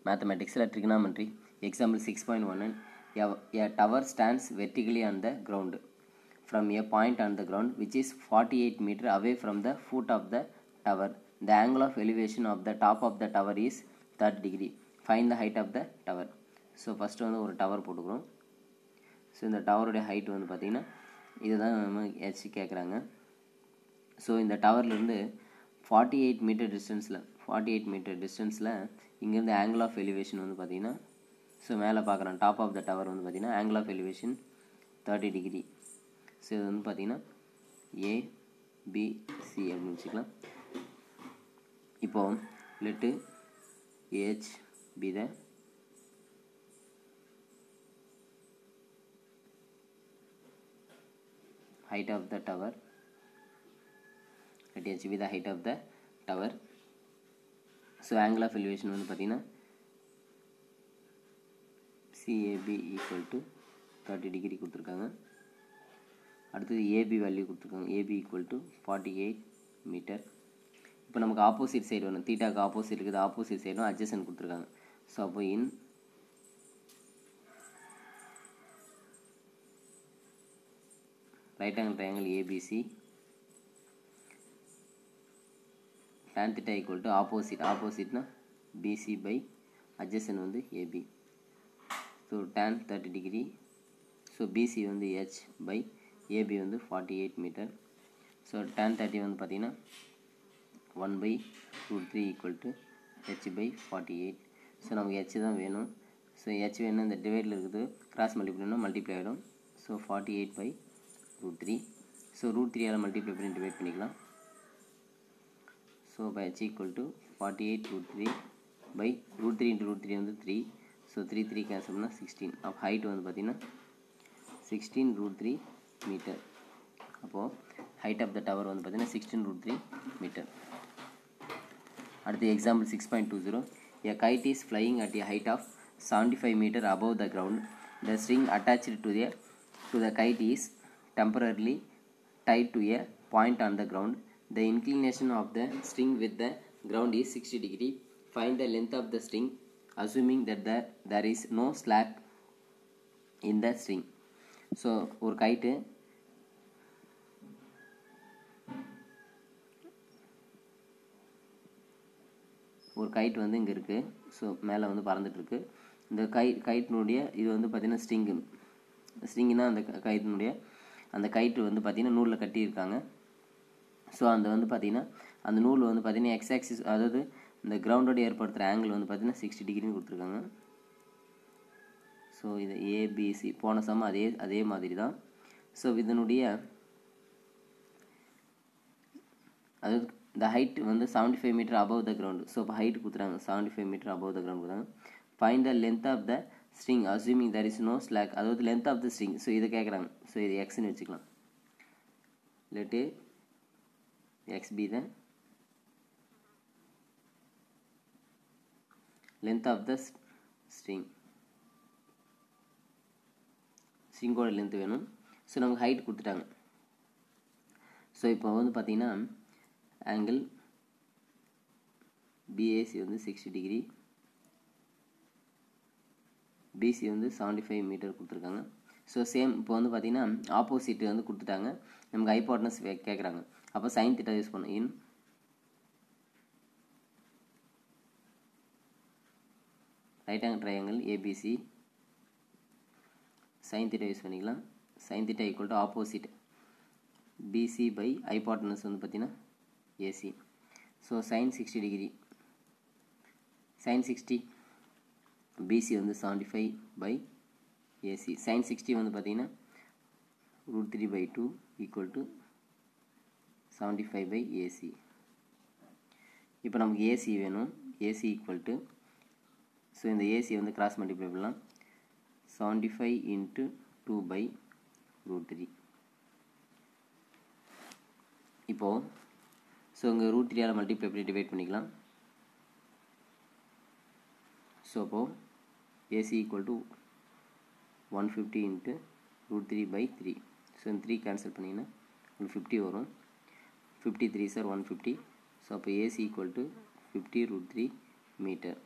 மேத்தமெட்டிக்ஸில் trigonometry example six point one a tower stands vertically on the ground from a point on the ground which is 48 meter away from the foot of the tower. The angle of elevation of the top of the tower is 30 degree. Find the height of the tower. So first வந்து ஒரு tower போட்டுக்கிறோம் so இந்த டவருடைய height வந்து பார்த்திங்கன்னா இதுதான் நம்ம H கேட்குறாங்க so இந்த டவர்லேருந்து ஃபார்ட்டி எயிட் மீட்டர் டிஸ்டன்ஸில் ஃபார்ட்டி எயிட் மீட்டர் டிஸ்டன்ஸில் இங்கேருந்து ஆங்கிள் ஆஃப் எலிவேஷன் வந்து பார்த்திங்கன்னா ஸோ மேலே பார்க்குறோம் டாப் ஆஃப் த டவர் வந்து பார்த்திங்கன்னா angle of elevation thirty degree so இது வந்து பார்த்திங்கன்னா ஏ பி சி அப்படின்னு வச்சுக்கலாம் இப்போ let AH be the height of the tower let h be the height of the tower so angle of elevation வந்து பார்த்தீங்கன்னா CAB equal to thirty degree கொடுத்துருக்காங்க அடுத்தது ஏபி வேல்யூ கொடுத்துருக்காங்க AB equal to forty eight meter இப்போ நமக்கு opposite side வேணும் தீட்டாக்கு opposite இருக்குது opposite சைடும் அட்ஜஸ்டன் கொடுத்துருக்காங்க ஸோ அப்போ இன் right angle triangle ABC tan theta equal to opposite opposite na BC by adjacent வந்து AB so tan 30 degree so BC வந்து H by AB வந்து 48 meter so tan 30 வந்து பார்த்தீங்கன்னா 1 by root 3 equal to H by 48 so நமக்கு H தான் வேணும் so H வேணும் இந்த டிவைடில் இருக்குது கிராஸ் மல்டிப்ளைனா மல்டிப்ளை ஆகிடும் so forty eight by root three so root த்ரீயால் மல்டிப்ளை பண்ணி டிவைட் பண்ணிக்கலாம் so by H equal to forty eight root three by root three into root three வந்து three so three three cancel பண்ணால் sixteen அப்போ height வந்து பார்த்திங்கன்னா sixteen root three meter அப்போது height of the tower வந்து பார்த்திங்கன்னா sixteen root three meter அடுத்து example six point two zero a guide is flying at a height of seventy five meter above the ground the string attach to the to the kite is temporarily tied to a point on the ground. The inclination of the string with the ground is 60 degree. Find the length of the string assuming that the, there is no slack in the string. So ஒரு kite ஒரு guide வந்து இங்கே இருக்குது so மேலே வந்து பறந்துட்டுருக்கு இந்த கை கைட்டினுடைய இது வந்து பார்த்திங்கன்னா ஸ்ட்ரிங்கு ஸ்ட்ரிங்குனா அந்த கைட்டினுடைய அந்த கயிற்று வந்து பார்த்திங்கன்னா நூலில் கட்டியிருக்காங்க ஸோ அந்த வந்து பார்த்திங்கன்னா அந்த நூல் வந்து பார்த்திங்கன்னா எக்ஸ் ஆக்சிஸ் அதாவது இந்த கிரவுண்டோட ஏற்படுத்துகிற ஆங்கிள் வந்து பார்த்திங்கன்னா சிக்ஸ்டி டிகிரின்னு கொடுத்துருக்காங்க ஸோ இது ஏபிசி போன சம அதே அதே மாதிரி தான் ஸோ இதனுடைய அதாவது இந்த ஹைட் வந்து seventy five meter above the ground so இப்போ ஹைட் கொடுத்துறாங்க seventy five meter above the ground கொடுத்தாங்க find the length of the string assuming there is no slack அதாவது length of the string so இதை கேட்குறாங்க so இது எக்ஸ்னு வச்சுக்கலாம் let x be the length of the string ஸ்ட்ரிங்கோட length வேணும் so நமக்கு ஹைட் கொடுத்துட்டாங்க ஸோ இப்போ வந்து பார்த்தீங்கன்னா ஆங்கிள் பிஏசி வந்து சிக்ஸ்டி டிகிரி பிசி வந்து செவன்டி ஃபைவ் மீட்டர் கொடுத்துருக்காங்க ஸோ சேம் இப்போ வந்து பார்த்தீங்கன்னா ஆப்போசிட் வந்து கொடுத்துட்டாங்க நமக்கு ஹைபார்ட்னஸ் கேட்குறாங்க அப்போ சைன் திட்டா யூஸ் பண்ணும் in right angle triangle ABC sine theta use பண்ணிக்கலாம் sine theta equal to opposite BC by hypotenuse வந்து பார்த்தீங்கன்னா AC so sine sixty degree sine sixty BC வந்து seventy five by AC sine sixty வந்து பார்த்தீங்கன்னா root three by two equal to seventy five by AC இப்போ நமக்கு AC வேணும் AC equal to so இந்த AC வந்து கிராஸ் மல்டிப்ளை பண்ணலாம் seventy five into two by root three இப்போது so இங்கே ரூட் த்ரீயால் மல்டிப்ளை பண்ணி டிவைட் பண்ணிக்கலாம் ஸோ அப்போது AC equal to one fifty into root three by three so இந்த த்ரீ கேன்சல் பண்ணிங்கன்னா ஒன் ஃபிஃப்டி வரும் fifty three sir one fifty so அப்போ AC equal to fifty root three metre